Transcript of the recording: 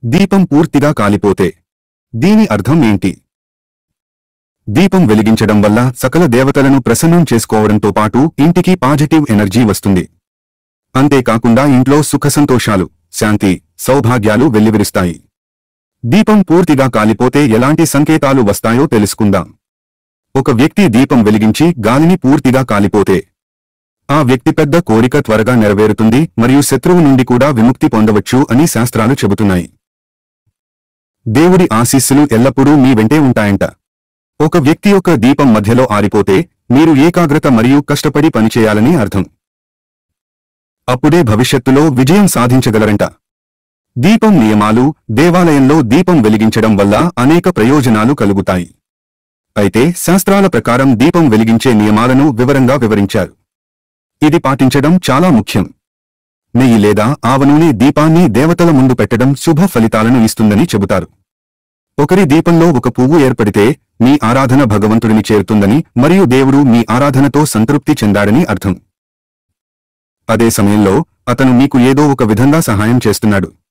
దీపం పూర్తిగా కాలిపోతే దీని అర్థం ఏంటి దీపం వెలిగించడం వల్ల సకల దేవతలను ప్రసన్నం చేసుకోవడంతో పాటు ఇంటికి పాజిటివ్ ఎనర్జీ వస్తుంది అంతేకాకుండా ఇంట్లో సుఖ సంతోషాలు శాంతి సౌభాగ్యాలు వెల్లివిరుస్తాయి దీపం పూర్తిగా కాలిపోతే ఎలాంటి సంకేతాలు వస్తాయో తెలుసుకుందాం ఒక వ్యక్తి దీపం వెలిగించి గాలిని పూర్తిగా కాలిపోతే ఆ వ్యక్తి పెద్ద కోరిక త్వరగా నెరవేరుతుంది మరియు శత్రువు నుండి కూడా విముక్తి పొందవచ్చు అని శాస్త్రాలు చెబుతున్నాయి దేవుడి ఆశీస్సులు ఎల్లప్పుడూ మీ వెంటే ఉంటాయంట ఒక వ్యక్తి యొక్క దీపం మధ్యలో ఆరిపోతే మీరు ఏకాగ్రత మరియు కష్టపడి పనిచేయాలని అర్థం అప్పుడే భవిష్యత్తులో విజయం సాధించగలరంట దీపం నియమాలు దేవాలయంలో దీపం వెలిగించడం వల్ల అనేక ప్రయోజనాలు కలుగుతాయి అయితే శాస్త్రాల ప్రకారం దీపం వెలిగించే నియమాలను వివరంగా వివరించారు ఇది పాటించడం చాలా ముఖ్యం నెయ్యి లేదా ఆవనూనె దీపాన్ని దేవతల ముందు పెట్టడం శుభ ఫలితాలను ఇస్తుందని చెబుతారు ఒకరి దీపంలో ఒక పువ్వు ఏర్పడితే మీ ఆరాధన భగవంతుడిని చేరుతుందని మరియు దేవుడు మీ ఆరాధనతో సంతృప్తి చెందాడని అర్థం అదే సమయంలో అతను మీకు ఏదో ఒక విధంగా సహాయం చేస్తున్నాడు